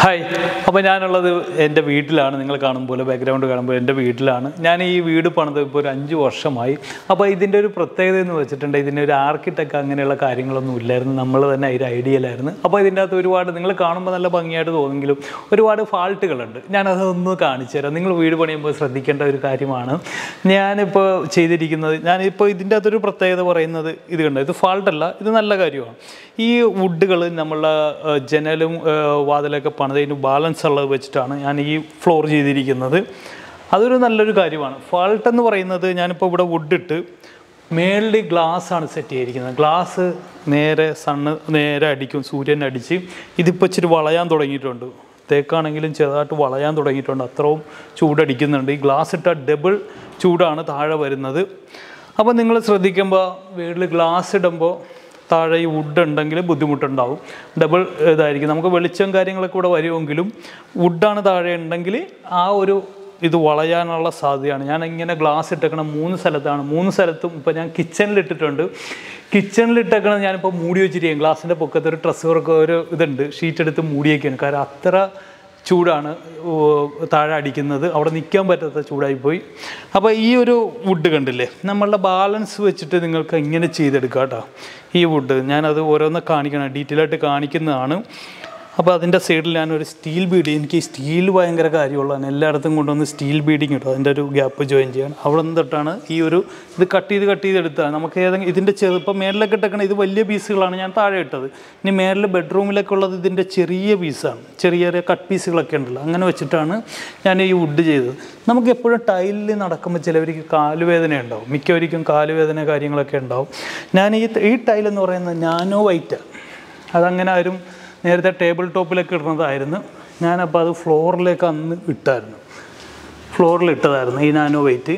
hi അപ്പോൾ ഞാനുള്ളത് എൻ്റെ വീട്ടിലാണ് നിങ്ങൾ കാണുമ്പോൾ ബാക്ക്ഗ്രൗണ്ട് കാണുമ്പോൾ എൻ്റെ വീട്ടിലാണ് ഞാൻ ഈ വീട് പണിത് ഇപ്പോൾ ഒരു അഞ്ച് വർഷമായി അപ്പോൾ ഇതിൻ്റെ ഒരു പ്രത്യേകത എന്ന് വെച്ചിട്ടുണ്ട് ഇതിൻ്റെ ഒരു ആർക്കിടെക്ട് അങ്ങനെയുള്ള കാര്യങ്ങളൊന്നും ഇല്ലായിരുന്നു നമ്മൾ തന്നെ അതിൻ്റെ ഐഡിയയിലായിരുന്നു അപ്പോൾ ഇതിൻ്റെ അകത്ത് ഒരുപാട് നിങ്ങൾ കാണുമ്പോൾ നല്ല ഭംഗിയായിട്ട് തോന്നുമെങ്കിലും ഒരുപാട് ഫാൾട്ടുകളുണ്ട് ഞാനതൊന്ന് കാണിച്ചു തരാം നിങ്ങൾ വീട് പണിയുമ്പോൾ ശ്രദ്ധിക്കേണ്ട ഒരു കാര്യമാണ് ഞാനിപ്പോൾ ചെയ്തിരിക്കുന്നത് ഞാനിപ്പോൾ ഇതിൻ്റെ അകത്തൊരു പ്രത്യേകത പറയുന്നത് ഇത് കണ്ടോ ഇത് ഫാൾട്ടല്ല ഇത് നല്ല കാര്യമാണ് ഈ വുഡുകൾ നമ്മളെ ഏഹ്, ജനലും ഏഹ്, വാതിലൊക്കെ പണിതതിന് ബാലൻസ് ഉള്ളത് വെച്ചിട്ടാണ് ഞാൻ ഈ ഫ്ലോർ ചെയ്തിരിക്കുന്നത് അതൊരു നല്ലൊരു കാര്യമാണ് ഫാൾട്ട് എന്ന് പറയുന്നത് ഞാനിപ്പോൾ ഇവിടെ വുഡ് ഇട്ട് മേളിൽ ഗ്ലാസ് ആണ് സെറ്റ് ചെയ്തിരിക്കുന്നത് ഗ്ലാസ് നേരെ സണ്ണ് നേരെ അടിക്കും സൂര്യൻ അടിച്ച് ഇതിപ്പോൾ ഇച്ചിരി വളയാൻ തുടങ്ങിയിട്ടുണ്ട് തേക്കാണെങ്കിലും ചെറുതായിട്ട് വളയാൻ തുടങ്ങിയിട്ടുണ്ട് അത്രയും ചൂടടിക്കുന്നുണ്ട് ഈ ഗ്ലാസ് ഇട്ട ഡബിൾ ചൂടാണ് താഴെ വരുന്നത് അപ്പോൾ നിങ്ങൾ ശ്രദ്ധിക്കുമ്പോൾ വീട്ടിൽ ഗ്ലാസ് ഇടുമ്പോൾ താഴെ ഈ വുഡ് ഉണ്ടെങ്കിൽ ബുദ്ധിമുട്ടുണ്ടാവും ഡബിൾ ഇതായിരിക്കും നമുക്ക് വെളിച്ചം കാര്യങ്ങളൊക്കെ ഇവിടെ വരുമെങ്കിലും വുഡാണ് താഴെ ഉണ്ടെങ്കിൽ ആ ഒരു ഇത് വളയാനുള്ള സാധ്യതയാണ് ഞാൻ ഇങ്ങനെ ഗ്ലാസ് ഇട്ടേക്കണം മൂന്ന് സ്ഥലത്താണ് മൂന്ന് സ്ഥലത്തും ഇപ്പോൾ ഞാൻ കിച്ചണിൽ ഇട്ടിട്ടുണ്ട് കിച്ചണിൽ ഇട്ടേക്കണം ഞാനിപ്പോൾ മൂടി വെച്ചിരിക്കുകയും ഗ്ലാസിൻ്റെ പൊക്കത്ത് ഒരു ഡ്രസ്സ് വർക്ക് ഒരു ഇതുണ്ട് ഷീറ്റ് എടുത്ത് മൂടിയേക്കാണ് കാരണം അത്ര ചൂടാണ് ഓ, താഴെ അടിക്കുന്നത് അവിടെ നിൽക്കാൻ പറ്റാത്ത ചൂടായി പോയി അപ്പോൾ ഈ ഒരു വുഡ് കണ്ടില്ലേ നമ്മളുടെ ബാലൻസ് വെച്ചിട്ട് നിങ്ങൾക്ക് ഇങ്ങനെ ചെയ്തെടുക്കാം കേട്ടോ ഈ വുഡ് ഞാനത് ഓരോന്ന് കാണിക്കണം ഡീറ്റെയിൽ ആയിട്ട് കാണിക്കുന്നതാണ് അപ്പോൾ അതിൻ്റെ സൈഡിൽ ഞാനൊരു സ്റ്റീൽ ബീഡ് എനിക്ക് ഈ സ്റ്റീൽ ഭയങ്കര കാര്യമുള്ളതാണ് എല്ലായിടത്തും കൊണ്ടുവന്ന് സ്റ്റീൽ ബീഡിങ് കിട്ടും അതിൻ്റെ ഒരു ഗ്യാപ്പ് ജോയിൻ ചെയ്യണം അവിടെ നിന്ന് തൊട്ടാണ് ഈ ഒരു ഇത് കട്ട് ചെയ്ത് കട്ട് ചെയ്ത് എടുത്താൽ നമുക്ക് ഏതെങ്കിലും ഇതിൻ്റെ ചെറു ഇപ്പം മേളിലൊക്കെ ഇട്ടേക്കണ ഇത് വലിയ പീസുകളാണ് ഞാൻ താഴെ ഇട്ടത് ഇനി മേളിൽ ബെഡ്റൂമിലൊക്കെ ഉള്ളത് ഇതിൻ്റെ ചെറിയ പീസാണ് ചെറിയ ചെറിയ കട്ട് പീസുകളൊക്കെ ഉണ്ടല്ലോ അങ്ങനെ വെച്ചിട്ടാണ് ഞാൻ ഈ വുഡ് ചെയ്തത് നമുക്ക് എപ്പോഴും ടൈലിൽ നടക്കുമ്പോൾ ചിലവർക്ക് കാലുവേദന ഉണ്ടാവും മിക്കവർക്കും കാലുവേദന കാര്യങ്ങളൊക്കെ ഉണ്ടാവും ഞാൻ ഈ ഈ ടൈൽ എന്ന് പറയുന്നത് നാനോ വൈറ്റാണ് അതങ്ങനെ ആരും നേരത്തെ ടേബിൾ ടോപ്പിലൊക്കെ ഇടുന്നതായിരുന്നു ഞാനപ്പോൾ അത് ഫ്ലോറിലേക്ക് അന്ന് ഇട്ടായിരുന്നു ഫ്ലോറിൽ ഇട്ടതായിരുന്നു ഈ നാനോ വെയിറ്റ്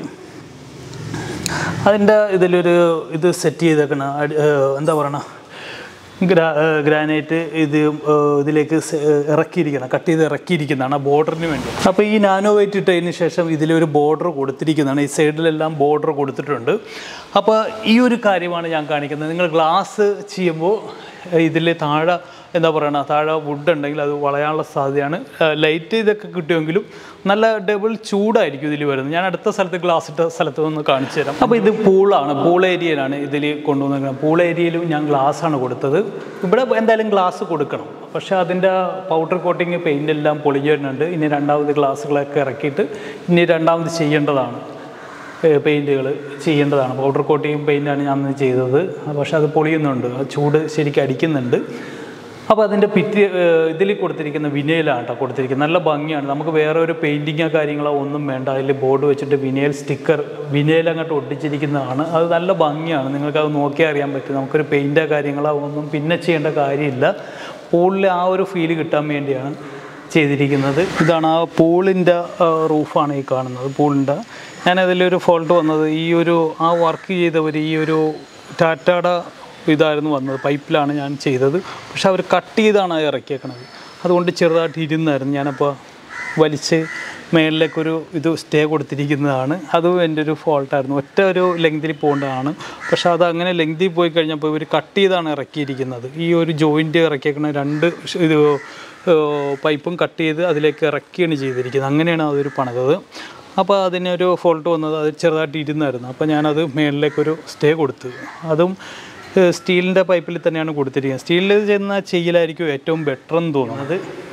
അതിൻ്റെ ഇതിലൊരു ഇത് സെറ്റ് ചെയ്തേക്കണ അടി- ഏഹ് എന്താ പറയണ ഗ്രാ ഏഹ് ഗ്രാനൈറ്റ് ഇത് ഏഹ് ഇതിലേക്ക് സെ- ഏഹ് ഇറക്കിയിരിക്കണം കട്ട് ചെയ്ത് ഇറക്കിയിരിക്കുന്നതാണ് ആ ബോർഡറിന് വേണ്ടി അപ്പോൾ ഈ നാനോ വെയിറ്റ് ഇട്ടതിന് ശേഷം ഇതിലൊരു ബോർഡർ കൊടുത്തിരിക്കുന്നതാണ് ഈ സൈഡിലെല്ലാം ബോർഡർ കൊടുത്തിട്ടുണ്ട് അപ്പോൾ ഈ ഒരു കാര്യമാണ് ഞാൻ കാണിക്കുന്നത് നിങ്ങൾ ഗ്ലാസ് ചെയ്യുമ്പോൾ ഇതിൽ താഴെ എന്താ പറയണ താഴെ വുഡ് ഉണ്ടെങ്കിൽ അത് വളയാനുള്ള സാധ്യതയാണ് ലൈറ്റ് ഇതൊക്കെ കിട്ടുമെങ്കിലും നല്ല ഡബിൾ ചൂടായിരിക്കും ഇതിൽ വരുന്നത് ഞാൻ അടുത്ത സ്ഥലത്ത് ഗ്ലാസ് ഇട്ട സ്ഥലത്ത് ഒന്ന് കാണിച്ചു തരാം അപ്പോൾ ഇത് പൂളാണ് പൂൾ ഏരിയയിലാണ് ഇതിൽ കൊണ്ടുവന്നിരിക്കുന്നത് പൂൾ ഏരിയയിലും ഞാൻ ഗ്ലാസ് ആണ് കൊടുത്തത് ഇവിടെ എന്തായാലും ഗ്ലാസ് കൊടുക്കണം പക്ഷേ അതിൻ്റെ പൗഡർ കോട്ടിങ് പെയിൻ്റ് എല്ലാം പൊളിഞ്ഞിട്ടുണ്ട് ഇനി രണ്ടാമത് ഗ്ലാസ്സുകളൊക്കെ ഇറക്കിയിട്ട് ഇനി രണ്ടാമത് ചെയ്യേണ്ടതാണ് പെയിൻറ്റുകൾ ചെയ്യേണ്ടതാണ് പൗഡർ കോട്ടിങ് പെയിൻ്റാണ് ഞാൻ അന്ന് ചെയ്തത് പക്ഷേ അത് പൊളിയുന്നുണ്ട് ആ ചൂട് ശരിക്കും അടിക്കുന്നുണ്ട് അപ്പോൾ അതിൻ്റെ പിറ്റി ഇതിൽ കൊടുത്തിരിക്കുന്ന വിനയിലാണ് കേട്ടോ കൊടുത്തിരിക്കുന്നത് നല്ല ഭംഗിയാണ് നമുക്ക് വേറെ ഒരു പെയിൻറ്റിങ്ങോ കാര്യങ്ങളോ ഒന്നും വേണ്ട അതിൽ ബോർഡ് വെച്ചിട്ട് വിനയൽ സ്റ്റിക്കർ വിനയിൽ അങ്ങോട്ട് ഒട്ടിച്ചിരിക്കുന്നതാണ് അത് നല്ല ഭംഗിയാണ് നിങ്ങൾക്കത് നോക്കിയാൽ അറിയാൻ പറ്റും നമുക്കൊരു പെയിൻറ്റോ കാര്യങ്ങളോ ഒന്നും പിന്നെ ചെയ്യേണ്ട കാര്യമില്ല പൂളിൽ ആ ഒരു ഫീല് കിട്ടാൻ വേണ്ടിയാണ് ചെയ്തിരിക്കുന്നത് ഇതാണ് ആ പൂളിൻ്റെ റൂഫാണ് ഈ കാണുന്നത് പൂളിൻ്റെ ഞാനതിലൊരു ഫോൾട്ട് വന്നത് ഈ ഒരു ആ വർക്ക് ചെയ്തവർ ഈ ഒരു ടാറ്റയുടെ ഇതായിരുന്നു വന്നത് പൈപ്പിലാണ് ഞാൻ ചെയ്തത് പക്ഷെ അവർ കട്ട് ചെയ്താണ് അത് ഇറക്കിയേക്കണത് അതുകൊണ്ട് ചെറുതായിട്ട് ഇരുന്നായിരുന്നു ഞാനപ്പോൾ വലിച്ച് മേളിലേക്കൊരു ഇത് സ്റ്റേ കൊടുത്തിരിക്കുന്നതാണ് അതും എൻ്റെ ഒരു ഫോൾട്ടായിരുന്നു ഒറ്റ ഒരു ലെങ്തിൽ പോകേണ്ടതാണ് പക്ഷെ അത് അങ്ങനെ ലെങ്തിൽ പോയി കഴിഞ്ഞപ്പോൾ ഇവർ കട്ട് ചെയ്താണ് ഇറക്കിയിരിക്കുന്നത് ഈ ഒരു ജോയിൻറ്റ് ഇറക്കിയേക്കണ രണ്ട് ഷ് ഇത് ഏഹ് പൈപ്പും കട്ട് ചെയ്ത് അതിലേക്ക് ഇറക്കിയാണ് ചെയ്തിരിക്കുന്നത് അങ്ങനെയാണ് അതൊരു പണിതത് അപ്പോൾ അതിനൊരു ഫോൾട്ട് വന്നത് അത് ചെറുതായിട്ട് ഇരുന്നായിരുന്നു അപ്പോൾ ഞാനത് മേളിലേക്കൊരു സ്റ്റേ കൊടുത്തു അതും ഏഹ് സ്റ്റീലിൻ്റെ പൈപ്പിൽ തന്നെയാണ് കൊടുത്തിരിക്കുന്നത് സ്റ്റീലിൽ ചെന്ന ചെയ്യലായിരിക്കും ഏറ്റവും ബെറ്റർ എന്ന് തോന്നുന്നത്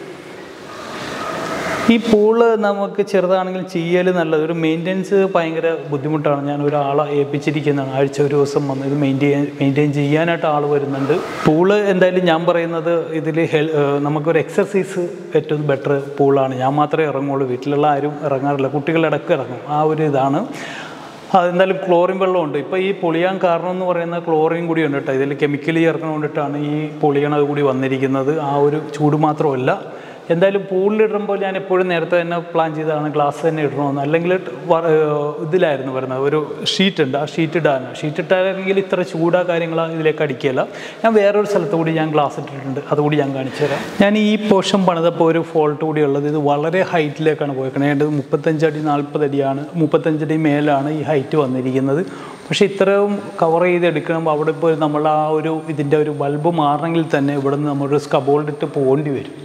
ഈ പൂള് നമുക്ക് ചെറുതാണെങ്കിലും ചെയ്യൽ നല്ലത് ഒരു മെയിൻ്റെനൻസ് ഭയങ്കര ബുദ്ധിമുട്ടാണ് ഞാൻ ഒരാളെ ഏൽപ്പിച്ചിരിക്കുന്നതാണ് ആഴ്ച ഒരു ദിവസം വന്ന് ഇത് മെയിൻറ്റെയിൻ മെയിൻറ്റെയിൻ ചെയ്യാനായിട്ട് ആൾ വരുന്നുണ്ട് പൂള് എന്തായാലും ഞാൻ പറയുന്നത് ഇതിൽ ഹെൽ ഏഹ് നമുക്കൊരു എക്സസൈസ് ഏറ്റവും ബെറ്റർ പൂളാണ് ഞാൻ മാത്രമേ ഇറങ്ങുള്ളൂ വീട്ടിലുള്ള ആരും ഇറങ്ങാറില്ല കുട്ടികളിടക്ക് ഇറങ്ങും ആ ഒരു ഇതാണ് അതെന്തായാലും ക്ലോറിൻ വെള്ളമുണ്ട് ഇപ്പോൾ ഈ പൊളിയാൻ കാരണം എന്ന് പറയുന്നത് ക്ലോറിൻ കൂടി ഉണ്ട് കേട്ടോ ഇതിൽ കെമിക്കലി ചേർക്കണോണ്ടിട്ടാണ് ഈ പൊളിയണത് കൂടി വന്നിരിക്കുന്നത് ആ ഒരു ചൂട് മാത്രമല്ല എന്തായാലും പൂളിലിടുമ്പോൾ ഞാൻ എപ്പോഴും നേരത്തെ തന്നെ പ്ലാൻ ചെയ്തതാണ് ഗ്ലാസ് തന്നെ ഇടണമെന്ന് അല്ലെങ്കിൽ വ- ഏഹ് ഇതിലായിരുന്നു വരുന്നത് ഒരു ഷീറ്റ് ഉണ്ട് ആ ഷീറ്റ് ഇടാനാണ് ഷീറ്റ് ഇട്ടാണെങ്കിൽ ഇത്ര ചൂടാ കാര്യങ്ങളോ ഇതിലേക്ക് അടിക്കില്ല ഞാൻ വേറൊരു സ്ഥലത്ത് കൂടി ഞാൻ ഗ്ലാസ് ഇട്ടിട്ടുണ്ട് അതുകൂടി ഞാൻ കാണിച്ചു തരാം ഞാൻ ഈ പോർഷൻ പണിതപ്പോൾ ഒരു ഫോൾട്ട് കൂടി ഉള്ളത് ഇത് വളരെ ഹൈറ്റിലേക്കാണ് പോയേക്കണത് ഏതാണ്ട് മുപ്പത്തഞ്ചടി നാൽപ്പത് അടിയാണ് മുപ്പത്തഞ്ചടി മേലാണ് ഈ ഹൈറ്റ് വന്നിരിക്കുന്നത് പക്ഷേ ഇത്രയും കവർ ചെയ്തെടുക്കണം അവിടെ ഇപ്പോൾ നമ്മൾ ആ ഒരു ഇതിൻ്റെ ഒരു ബൾബ് മാറണമെങ്കിൽ തന്നെ ഇവിടെ നിന്ന് നമ്മളൊരു സ്കബോൾഡിട്ട് പോകേണ്ടി വരും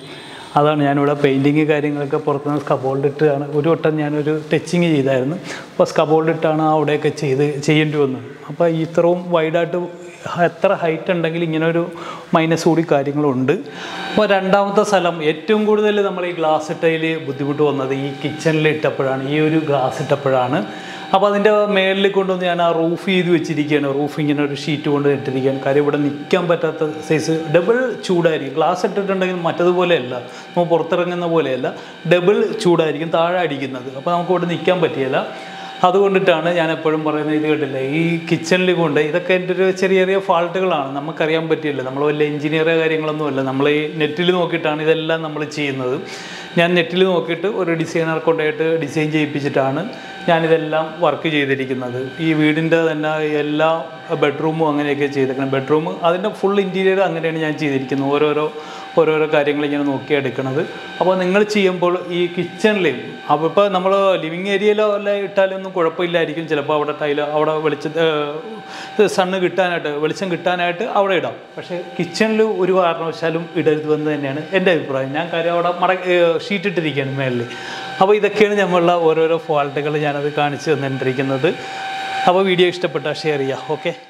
അതാണ് ഞാനിവിടെ പെയിൻറ്റിങ് കാര്യങ്ങളൊക്കെ പുറത്തുനിന്ന് സ്കബോൾഡ് ഇട്ടാണ് ഒരു വട്ടം ഞാനൊരു ടച്ചിങ് ചെയ്തായിരുന്നു അപ്പോൾ സ്കബോൾഡ് ഇട്ടാണ് അവിടെയൊക്കെ ചെയ്ത് ചെയ്യേണ്ടി വന്നത് അപ്പോൾ ഇത്രയും വൈഡായിട്ട് എത്ര ഹൈറ്റ് ഉണ്ടെങ്കിൽ ഇങ്ങനെ ഒരു മൈനസ് കൂടി കാര്യങ്ങളുണ്ട് അപ്പോൾ രണ്ടാമത്തെ സ്ഥലം ഏറ്റവും കൂടുതൽ നമ്മൾ ഈ ഗ്ലാസ് ഇട്ടതിൽ ബുദ്ധിമുട്ട് വന്നത് ഈ കിച്ചണിൽ ഇട്ടപ്പോഴാണ് ഈ ഒരു ഗ്ലാസ് ഇട്ടപ്പോഴാണ് അപ്പോൾ അതിൻ്റെ മേളിൽ കൊണ്ടുവന്ന് ഞാൻ ആ റൂഫ് ചെയ്ത് വെച്ചിരിക്കുകയാണ് റൂഫ് ഇങ്ങനെ ഒരു ഷീറ്റ് കൊണ്ട് ഇട്ടിരിക്കുകയാണ് കാര്യം ഇവിടെ നിൽക്കാൻ പറ്റാത്ത സൈസ് ഡബിൾ ചൂടായിരിക്കും ഗ്ലാസ് ഇട്ടിട്ടുണ്ടെങ്കിൽ മറ്റതുപോലെയല്ല നമ്മൾ പുറത്തിറങ്ങുന്ന പോലെയല്ല ഡബിൾ ചൂടായിരിക്കും താഴെ അടിക്കുന്നത് അപ്പോൾ നമുക്ക് ഇവിടെ നിൽക്കാൻ പറ്റിയല്ല അതുകൊണ്ടിട്ടാണ് ഞാൻ എപ്പോഴും പറയുന്നത് ഇത് കേട്ടില്ലേ ഈ കിച്ചണിൽ കൊണ്ട് ഇതൊക്കെ എൻ്റെ ഒരു ചെറിയ ചെറിയ ഫാൾട്ടുകളാണ് നമുക്കറിയാൻ പറ്റില്ല നമ്മൾ വലിയ എഞ്ചിനീയർ കാര്യങ്ങളൊന്നുമല്ല നമ്മൾ ഈ നെറ്റിൽ നോക്കിയിട്ടാണ് ഇതെല്ലാം നമ്മൾ ചെയ്യുന്നത് ഞാൻ നെറ്റിൽ നോക്കിയിട്ട് ഒരു ഡിസൈനർ കൊണ്ടുപോയിട്ട് ഡിസൈൻ ചെയ്യിപ്പിച്ചിട്ടാണ് ഞാനിതെല്ലാം വർക്ക് ചെയ്തിരിക്കുന്നത് ഈ വീടിൻ്റെ തന്നെ എല്ലാ ബെഡ്റൂമും അങ്ങനെയൊക്കെ ചെയ്തേക്കണം ബെഡ്റൂം അതിൻ്റെ ഫുൾ ഇൻറ്റീരിയർ അങ്ങനെയാണ് ഞാൻ ചെയ്തിരിക്കുന്നത് ഓരോരോ ഓരോരോ കാര്യങ്ങൾ ഇങ്ങനെ നോക്കിയെടുക്കണത് അപ്പോൾ നിങ്ങൾ ചെയ്യുമ്പോൾ ഈ കിച്ചണിൽ അപ്പോൾ ഇപ്പോൾ നമ്മൾ ലിവിങ് ഏരിയയിലോ അല്ല ഇട്ടാലൊന്നും കുഴപ്പമില്ലായിരിക്കും ചിലപ്പോൾ അവിടെ ടൈല് അവിടെ വെളിച്ച സണ്ണ് കിട്ടാനായിട്ട് വെളിച്ചം കിട്ടാനായിട്ട് അവിടെ ഇടാം പക്ഷേ കിച്ചണിൽ ഒരു കാരണവശാലും ഇടരുതെന്ന് തന്നെയാണ് എൻ്റെ അഭിപ്രായം ഞാൻ കാര്യം അവിടെ മട ഷീറ്റ് ഇട്ടിരിക്കുകയാണ് മേളിൽ അപ്പോൾ ഇതൊക്കെയാണ് നമ്മളുടെ ഓരോരോ ഫോൾട്ടുകൾ ഞാനത് കാണിച്ചു തന്നിട്ടിരിക്കുന്നത് അപ്പോൾ വീഡിയോ ഇഷ്ടപ്പെട്ടാൽ ഷെയർ ചെയ്യുക ഓക്കെ